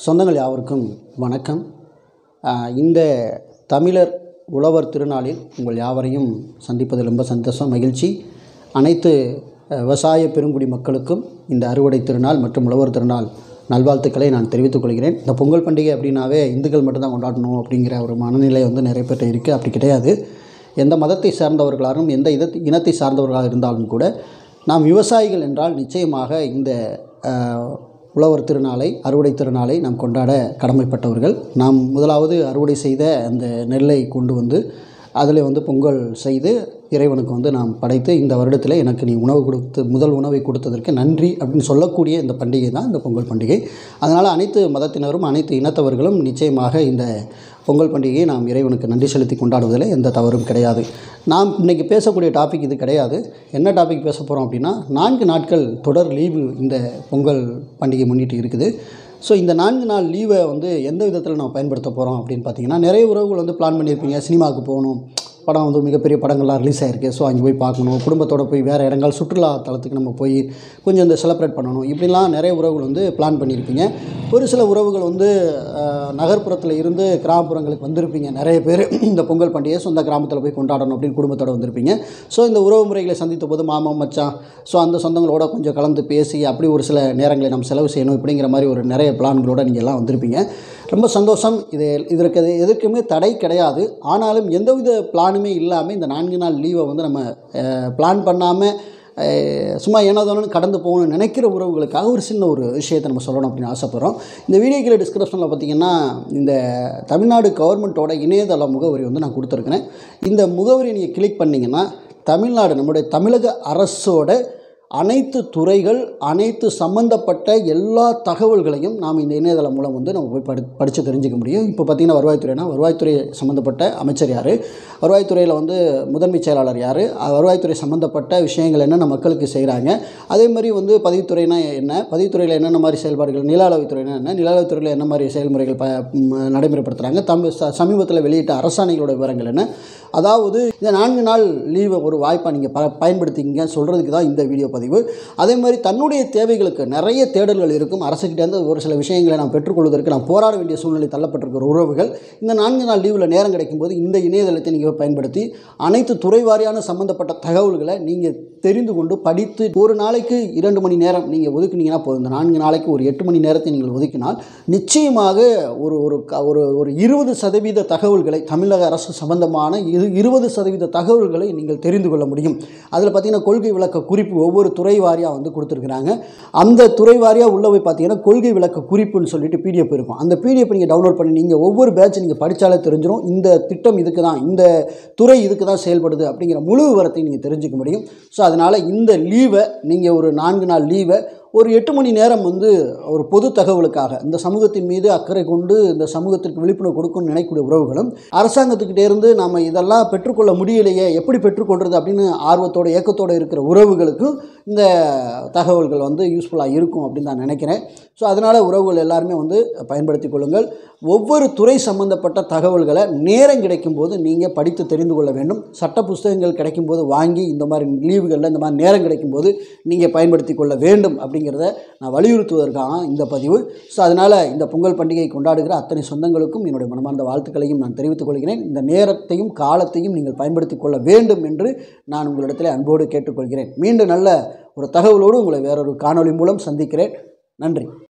சொந்தங்கள் யாவருக்கும் வணக்கம் ஆஹ் இந்த தமிழர் உழவர் திருநாளில் உங்கள் யாவரையும் சந்திப்பதில் ரொம்ப சந்தோஷம் மகிழ்ச்சி அனைத்து அஹ், விவசாய பெருங்குடி மக்களுக்கும் இந்த அறுவடை திருநாள் மற்றும் உழவர் திருநாள் நல்வாழ்த்துக்களை நான் தெரிவித்துக் கொள்கிறேன் இந்த பொங்கல் பண்டிகை அப்படின்னாவே இந்துக்கள் மட்டும்தான் கொண்டாடணும் அப்படிங்கிற ஒரு மனநிலை வந்து நிறைய பேர்ட்ட இருக்குது அப்படி கிடையாது எந்த மதத்தை சார்ந்தவர்களாலும் எந்த இத இனத்தை சார்ந்தவர்களாக இருந்தாலும் கூட நாம் விவசாயிகள் என்றால் நிச்சயமாக இந்த ஆஹ், உழவர் திருநாளை அறுவடை திருநாளை நாம் கொண்டாட கடமைப்பட்டவர்கள் நாம் முதலாவது அறுவடை செய்த அந்த நெல்லை கொண்டு வந்து அதில் வந்து பொங்கல் செய்து இறைவனுக்கு வந்து நாம் படைத்து இந்த வருடத்தில் எனக்கு நீ உணவு கொடுத்து முதல் உணவை கொடுத்ததற்கு நன்றி அப்படின்னு சொல்லக்கூடிய இந்த பண்டிகை தான் இந்த பொங்கல் பண்டிகை அதனால் அனைத்து மதத்தினரும் அனைத்து இனத்தவர்களும் நிச்சயமாக இந்த பொங்கல் பண்டிகையை நாம் இறைவனுக்கு நன்றி செலுத்தி கொண்டாடுவதில் எந்த தவறும் கிடையாது நாம் இன்றைக்கி பேசக்கூடிய டாபிக் இது கிடையாது என்ன டாபிக் பேச போகிறோம் அப்படின்னா நான்கு நாட்கள் தொடர் லீவு இந்த பொங்கல் பண்டிகை முன்னிட்டு இருக்குது ஸோ இந்த நான்கு நாள் லீவை வந்து எந்த விதத்தில் நம்ம பயன்படுத்த போகிறோம் அப்படின்னு பார்த்தீங்கன்னா நிறைய உறவுகள் வந்து பிளான் பண்ணியிருப்பீங்க சினிமாவுக்கு போகணும் படம் வந்து மிகப்பெரிய படங்கள்லாம் ரிலீஸ் ஆகிருக்கு ஸோ அங்கே போய் பார்க்கணும் குடும்பத்தோடு போய் வேறு இடங்கள் சுற்றுலா தலத்துக்கு நம்ம போய் கொஞ்சம் இந்த செலிப்ரேட் பண்ணணும் இப்படிலாம் நிறைய உறவுகள் வந்து பிளான் பண்ணியிருப்பீங்க ஒரு சில உறவுகள் வந்து அஹ், நகர்ப்புறத்தில் இருந்து கிராமப்புறங்களுக்கு வந்திருப்பீங்க நிறைய பேர் இந்த பொங்கல் பண்டிகையை சொந்த கிராமத்தில் போய் கொண்டாடணும் அப்படின்னு குடும்பத்தோடு வந்திருப்பீங்க ஸோ இந்த உறவு முறைகளை சந்தித்த போது மாமா மச்சான் ஸோ அந்த சொந்தங்களோட கொஞ்சம் கலந்து பேசி அப்படி ஒரு சில நேரங்களை நம்ம செலவு செய்யணும் இப்படிங்கிற மாதிரி ஒரு நிறைய பிளான்களோட நீங்கள் எல்லாம் வந்திருப்பீங்க ரொம்ப சந்தோஷம் இது இதற்கு எது- எதற்குமே தடை கிடையாது ஆனாலும் எந்தவித பிளானுமே இல்லாமல் இந்த நான்கு நாள் லீவை வந்து நம்ம பிளான் பண்ணாமல் சும்மா ஏனோதானு கடந்து போகணும்னு நினைக்கிற உறவுகளுக்காக ஒரு சின்ன ஒரு விஷயத்தை நம்ம சொல்லணும் அப்படின்னு ஆசைப்பட்றோம் இந்த வீடியோ கீழே டிஸ்கிரிப்ஷனில் பார்த்தீங்கன்னா இந்த தமிழ்நாடு கவர்மெண்ட்டோட இணையதள முகவரி வந்து நான் கொடுத்துருக்குறேன் இந்த முகவரியை நீங்கள் கிளிக் பண்ணிங்கன்னா தமிழ்நாடு நம்முடைய தமிழக அரசோட அனைத்து துறைகள் அனைத்து சம்பந்தப்பட்ட எல்லா தகவல்களையும் நாம் இந்த இணையதளம் மூலம் வந்து நம்ம போய் படி படித்து தெரிஞ்சுக்க முடியும் இப்போ பார்த்திங்கன்னா வருவாய்த்துறைனா வருவாய்த்துறை சம்மந்தப்பட்ட அமைச்சர் யார் வருவாய்த்துறையில் வந்து முதன்மை செயலாளர் யார் வருவாய்த்துறை சம்மந்தப்பட்ட விஷயங்கள் என்னென்ன மக்களுக்கு செய்கிறாங்க அதே மாதிரி வந்து பதிவுத்துறைனா என்ன பதிவுத்துறையில் என்னென்ன மாதிரி செயல்பாடுகள் நில அளவுத்துறைனா என்ன நில அளவுத்துறையில் என்ன மாதிரி செயல்முறைகள் ப ம், நடைமுறைப்படுத்துகிறாங்க தம் ச சமீபத்தில் வெளியிட்ட அரசாணைகளோட விவரங்கள் என்ன அதாவது இந்த நான்கு நாள் லீவை ஒரு வாய்ப்பாக நீங்கள் ப பயன்படுத்திங்க சொல்கிறதுக்கு தான் இந்த வீடியோ பதிவு அதே மாதிரி தன்னுடைய தேவைகளுக்கு நிறைய தேடல்கள் இருக்கும் அரசுக்கிட்டேருந்து ஒரு சில விஷயங்களை நாம் பெற்றுக்கொள்வதற்கு நாம் போராட வேண்டிய சூழ்நிலை தள்ளப்பட்டிருக்கிற உறவுகள் இந்த நான்கு நாள் லீவில் நேரம் கிடைக்கும்போது இந்த இணையதளத்தை நீங்கள் பயன்படுத்தி அனைத்து துறை வாரியான சம்மந்தப்பட்ட தகவல்களை நீங்கள் தெரிந்து கொண்டு படித்து ஒரு நாளைக்கு இரண்டு மணி நேரம் நீங்கள் ஒதுக்குனீங்கன்னா போதும் இந்த நான்கு நாளைக்கு ஒரு எட்டு மணி நேரத்தை நீங்கள் ஒதுக்கினால் நிச்சயமாக ஒரு ஒரு க- ஒரு ஒரு இருபது சதவீத தகவல்களை தமிழக அரசு சம்பந்தமான இரு இருபது சதவீத தகவல்களை நீங்கள் தெரிந்து கொள்ள முடியும் அதில் பார்த்தீங்கன்னா கொள்கை விளக்க குறிப்பு ஒவ்வொரு துறை வாரியாக வந்து கொடுத்துருக்குறாங்க அந்த துறை வாரியாக உள்ள போய் பார்த்தீங்கன்னா கொள்கை விளக்க குறிப்புன்னு சொல்லிட்டு பிடிஎஃப் இருக்கும் அந்த பிடிஎஃப் நீங்கள் டவுன்லோட் பண்ணி நீங்கள் ஒவ்வொரு பேட்ச் நீங்கள் படித்தாலே தெரிஞ்சிடும் இந்த திட்டம் இதுக்கு தான் இந்த துறை இதுக்கு தான் செயல்படுது அப்படிங்கிற முழு விவரத்தை நீங்கள் தெரிஞ்சுக்க முடியும் ஸோ அதனால் இந்த லீவை நீங்கள் ஒரு நான்கு நாள் லீவை ஒரு எட்டு மணி நேரம் வந்து ஒரு பொது தகவலுக்காக இந்த சமூகத்தின் மீது அக்கறை கொண்டு இந்த சமூகத்திற்கு விழிப்புணர்வு கொடுக்கணும்னு நினைக்கக்கூடிய உறவுகளும் அரசாங்கத்துக்கிட்டே இருந்து நாம் இதெல்லாம் பெற்றுக்கொள்ள முடியலையே எப்படி பெற்றுக்கொள்வது அப்படின்னு ஆர்வத்தோட ஏக்கத்தோடு இருக்கிற உறவுகளுக்கும் இந்த தகவல்கள் வந்து யூஸ்ஃபுல்லாக இருக்கும் அப்படின்னு நான் நினைக்கிறேன் ஸோ அதனால் உறவுகள் எல்லாருமே வந்து பயன்படுத்தி கொள்ளுங்கள் ஒவ்வொரு துறை சம்பந்தப்பட்ட தகவல்களை நேரம் கிடைக்கும்போது நீங்கள் படித்து தெரிந்து கொள்ள வேண்டும் சட்ட புஸ்தகங்கள் கிடைக்கும்போது வாங்கி இந்த மாதிரி லீவுகளில் இந்த மாதிரி நேரம் கிடைக்கும்போது நீங்கள் பயன்படுத்தி கொள்ள வேண்டும் அப்படிங்கிறத நான் வலியுறுத்துவதற்காக இந்த பதிவு ஸோ அதனால் இந்த பொங்கல் பண்டிகை கொண்டாடுகிற அத்தனை சொந்தங்களுக்கும் என்னுடைய மனமார்ந்த வாழ்த்துக்களையும் நான் தெரிவித்துக் கொள்கிறேன் இந்த நேரத்தையும் காலத்தையும் நீங்கள் பயன்படுத்தி கொள்ள வேண்டும் என்று நான் உங்களிடத்தில் அன்போடு கேட்டுக்கொள்கிறேன் மீண்டும் நல்ல ஒரு தகவலோடு உங்களை வேறொரு காணொளி மூலம் சந்திக்கிறேன் நன்றி